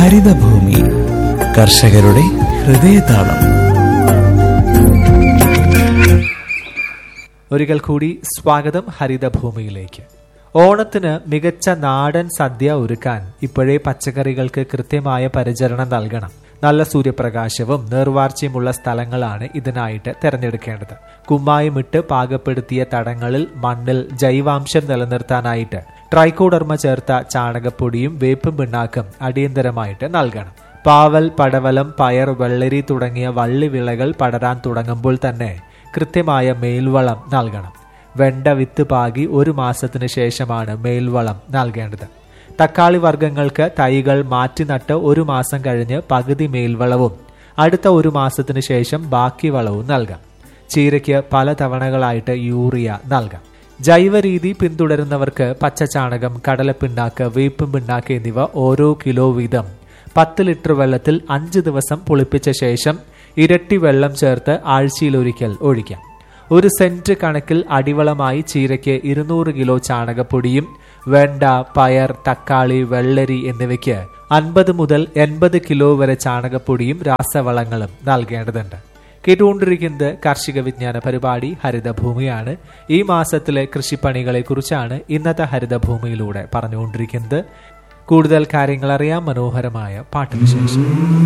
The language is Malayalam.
ഹരിതഭൂമി കർഷകരുടെ ഹൃദയതാളം ഒരിക്കൽ കൂടി സ്വാഗതം ഹരിതഭൂമിയിലേക്ക് ഓണത്തിന് മികച്ച നാടൻ സദ്യ ഒരുക്കാൻ ഇപ്പോഴേ പച്ചക്കറികൾക്ക് കൃത്യമായ പരിചരണം നൽകണം നല്ല സൂര്യപ്രകാശവും നീർവാർച്ചയുമുള്ള സ്ഥലങ്ങളാണ് ഇതിനായിട്ട് തിരഞ്ഞെടുക്കേണ്ടത് കുമ്മായമിട്ട് പാകപ്പെടുത്തിയ തടങ്ങളിൽ മണ്ണിൽ ജൈവാംശം നിലനിർത്താനായിട്ട് ട്രൈക്കോഡർമ ചേർത്ത ചാണകപ്പൊടിയും വേപ്പും പിണ്ണാക്കും അടിയന്തരമായിട്ട് നൽകണം പാവൽ പടവലം പയർ വെള്ളരി തുടങ്ങിയ വള്ളിവിളകൾ പടരാൻ തുടങ്ങുമ്പോൾ തന്നെ കൃത്യമായ മേൽവളം നൽകണം വെണ്ട വിത്ത് പാകി ഒരു മാസത്തിന് ശേഷമാണ് മേൽവളം നൽകേണ്ടത് തക്കാളി വർഗ്ഗങ്ങൾക്ക് തൈകൾ മാറ്റി നട്ട് ഒരു മാസം കഴിഞ്ഞ് പകുതി മേൽവളവും അടുത്ത ഒരു മാസത്തിന് ശേഷം ബാക്കി വളവും നൽകാം ചീരയ്ക്ക് പല തവണകളായിട്ട് യൂറിയ നൽകാം ജൈവ രീതി പിന്തുടരുന്നവർക്ക് പച്ചച്ചാണകം കടലപ്പിണ്ണാക്ക് വേപ്പും പിണ്ണാക്ക് എന്നിവ ഓരോ കിലോ വീതം പത്ത് ലിറ്റർ വെള്ളത്തിൽ അഞ്ച് ദിവസം പുളിപ്പിച്ച ശേഷം ഇരട്ടി വെള്ളം ചേർത്ത് ആഴ്ചയിലൊരിക്കൽ ഒഴിക്കാം ഒരു സെന്റ് കണക്കിൽ അടിവളമായി ചീരയ്ക്ക് ഇരുന്നൂറ് കിലോ ചാണകപ്പൊടിയും വെണ്ട പയർ തക്കാളി വെള്ളരി എന്നിവയ്ക്ക് അൻപത് മുതൽ എൺപത് കിലോ വരെ ചാണകപ്പൊടിയും രാസവളങ്ങളും നൽകേണ്ടതുണ്ട് കേട്ടുകൊണ്ടിരിക്കുന്നത് കാർഷിക വിജ്ഞാന പരിപാടി ഹരിതഭൂമിയാണ് ഈ മാസത്തിലെ കൃഷിപ്പണികളെ കുറിച്ചാണ് ഇന്നത്തെ ഹരിതഭൂമിയിലൂടെ പറഞ്ഞുകൊണ്ടിരിക്കുന്നത് കൂടുതൽ കാര്യങ്ങൾ അറിയാം മനോഹരമായ പാട്ടിന് ശേഷം